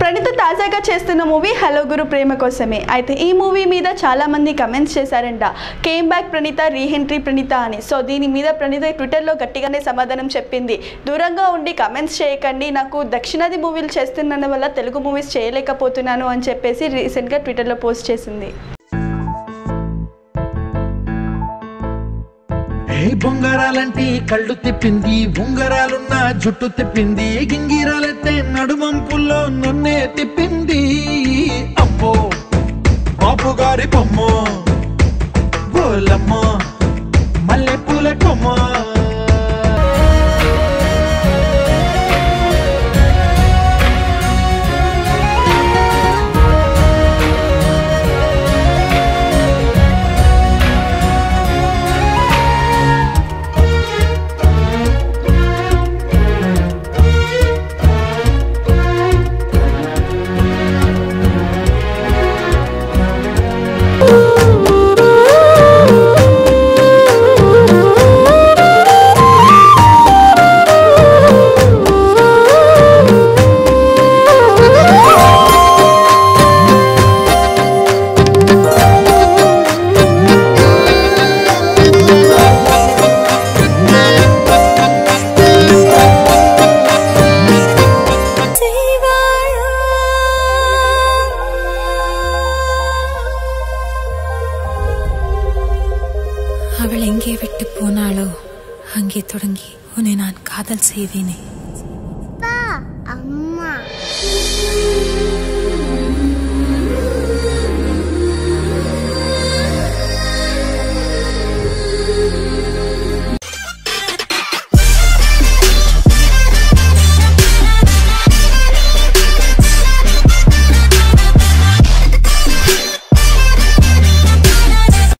ప్రణీత తాజాగా చేస్తున్న movie hello గురు ప్రేమ కోసమే అయితే ఈ మూవీ మీద చాలా మంది కమెంట్స్ చేశారంట came back Praneetha reentry Praneetha అని సో దీని మీద ప్రణీత ట్విట్టర్లో గట్టిగానే సమాధానం చెప్పింది దూరంగా ఉండి కమెంట్స్ చేయకండి నాకు దక్షిణాది మూవీలు చేస్తున్నందు వల్ల తెలుగు మూవీస్ చేయలేకపోతున్నాను అని చెప్పేసి రీసెంట్గా ట్విట్టర్లో పోస్ట్ చేసింది ఏ బొంగరాలంటి కళ్ళు తిప్పింది ఉంగరాలున్న జుట్టు తిప్పింది గింగిరాలెత్తే నడుమంపుల్లో నన్నే తిప్పింది అమ్మో బాబు గారి బొమ్మ గోలమ్మ మల్లె పూల కొమ్మ அவள் எங்கே விட்டு போனாளோ அங்கே தொடங்கி உன்னை நான் காதல் செய்வேனே